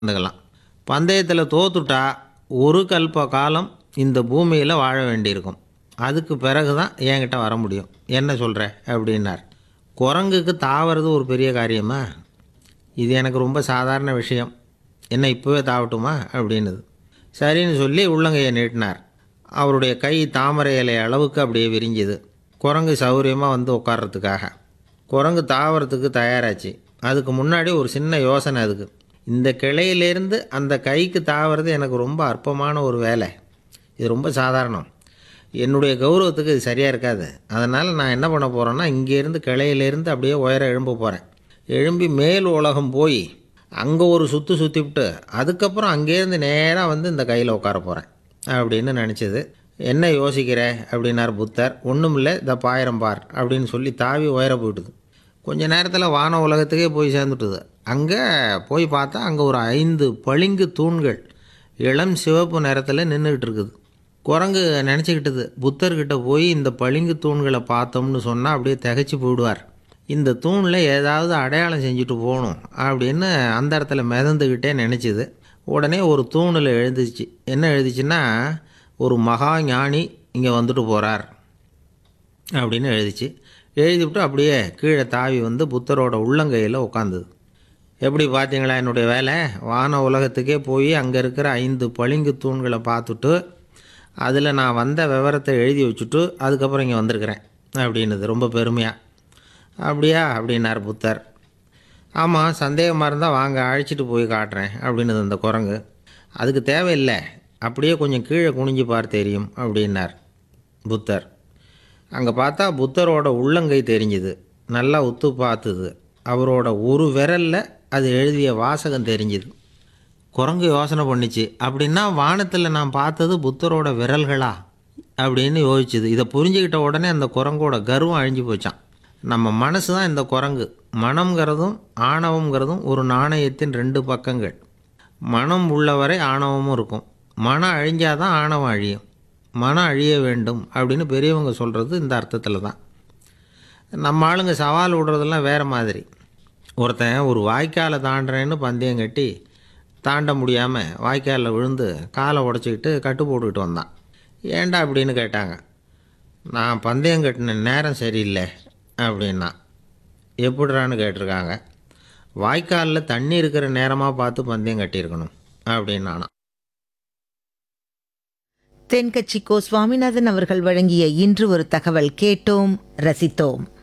கலந்துக்கலாம் பந்தயத்தில் தோத்துட்டா ஒரு கல்ப காலம் இந்த பூமியில் வாழ வேண்டியிருக்கும் அதுக்கு பிறகு தான் என்கிட்ட வர முடியும் என்ன சொல்கிற அப்படின்னார் குரங்குக்கு தாவறது ஒரு பெரிய காரியமா இது எனக்கு ரொம்ப சாதாரண விஷயம் என்ன இப்போவே தாவட்டுமா அப்படின்னுது சரின்னு சொல்லி உள்ளங்கையை நீட்டினார் அவருடைய கை தாமரை இலை அளவுக்கு அப்படியே விரிஞ்சுது குரங்கு சௌகரியமாக வந்து உட்கார்றதுக்காக குரங்கு தாவறதுக்கு தயாராச்சு அதுக்கு முன்னாடி ஒரு சின்ன யோசனை அதுக்கு இந்த கிளையிலேருந்து அந்த கைக்கு தாவறது எனக்கு ரொம்ப அற்பமான ஒரு வேலை இது ரொம்ப சாதாரணம் என்னுடைய கௌரவத்துக்கு இது சரியாக இருக்காது அதனால் நான் என்ன பண்ண போகிறேன்னா இங்கேருந்து கிளையிலேருந்து அப்படியே உயர எழும்ப போகிறேன் எழும்பி மேல் உலகம் போய் அங்கே ஒரு சுற்று சுற்றிவிட்டு அதுக்கப்புறம் அங்கேருந்து நேராக வந்து இந்த கையில் உட்கார போகிறேன் அப்படின்னு நினச்சது என்ன யோசிக்கிற அப்படின்னார் புத்தர் ஒன்றும் இல்லை இந்த பாயிரம் பார் அப்படின்னு சொல்லி தாவி உயர போயிட்டுது கொஞ்ச நேரத்தில் வான உலகத்துக்கே போய் சேர்ந்துட்டுது அங்கே போய் பார்த்தா அங்கே ஒரு ஐந்து பளிங்கு தூண்கள் இளம் சிவப்பு நிறத்தில் நின்றுக்கிட்டு இருக்குது குரங்கு நினச்சிக்கிட்டது புத்தர்கிட்ட போய் இந்த பளிங்கு தூண்களை பார்த்தோம்னு சொன்னால் அப்படியே திகைச்சு போயிடுவார் இந்த தூணில் ஏதாவது அடையாளம் செஞ்சுட்டு போகணும் அப்படின்னு அந்த இடத்துல மிதந்துக்கிட்டே நினச்சிது உடனே ஒரு தூணில் எழுந்துச்சு என்ன எழுதிச்சுன்னா ஒரு மகா ஞானி இங்கே வந்துட்டு போகிறார் அப்படின்னு எழுதிச்சு எழுதிவிட்டு அப்படியே கீழே தாவி வந்து புத்தரோட உள்ளங்கையில் உட்காந்துது எப்படி பார்த்தீங்களா என்னுடைய வேலை வான உலகத்துக்கே போய் அங்கே இருக்கிற ஐந்து பளிங்கு தூண்களை பார்த்துட்டு அதில் நான் வந்த விவரத்தை எழுதி வச்சுட்டு அதுக்கப்புறம் இங்கே வந்திருக்கிறேன் அப்படின்னுது ரொம்ப பெருமையாக அப்படியா அப்படின்னார் புத்தர் ஆமாம் சந்தேகமாக இருந்தால் வாங்க அழைச்சிட்டு போய் காட்டுறேன் அப்படின்னுது அந்த குரங்கு அதுக்கு தேவையில்லை அப்படியே கொஞ்சம் கீழே குனிஞ்சு பார் தெரியும் அப்படின்னார் புத்தர் அங்கே பார்த்தா புத்தரோட உள்ளங்கை தெரிஞ்சுது நல்லா உத்து பார்த்துது அவரோட ஒரு விரலில் அது எழுதிய வாசகம் தெரிஞ்சுது குரங்கு யோசனை பண்ணிச்சு அப்படின்னா வானத்தில் நான் பார்த்தது புத்தரோட விரல்களா அப்படின்னு யோசிச்சுது இதை புரிஞ்சுக்கிட்ட உடனே அந்த குரங்கோட கர்வம் அழிஞ்சு போச்சான் நம்ம மனசு தான் இந்த குரங்கு மனம்ங்கிறதும் ஆணவம்ங்கிறதும் ஒரு நாணயத்தின் ரெண்டு பக்கங்கள் மனம் உள்ளவரை ஆணவமும் இருக்கும் மனம் அழிஞ்சாதான் ஆணவம் அழியும் மனம் அழிய வேண்டும் அப்படின்னு பெரியவங்க சொல்கிறது இந்த அர்த்தத்தில் தான் நம்ம ஆளுங்க சவால் விடுறதெல்லாம் வேறு மாதிரி ஒருத்தன் ஒரு வாய்க்காலை தாண்டுறேன்னு பந்தயம் கட்டி தாண்ட முடியாமல் வாய்க்காலில் விழுந்து காலை உடச்சிக்கிட்டு கட்டு போட்டுக்கிட்டு வந்தான் ஏன்டா அப்படின்னு கேட்டாங்க நான் பந்தயம் கட்டின நேரம் சரியில்லை அப்படின்னா எப்படிறான்னு கேட்டிருக்காங்க வாய்க்காலில் தண்ணி இருக்கிற நேரமாக பார்த்து பந்தயம் கட்டியிருக்கணும் அப்படின்னானா தென்கட்சி கோ சுவாமிநாதன் அவர்கள் வழங்கிய இன்று ஒரு தகவல் கேட்டோம் ரசித்தோம்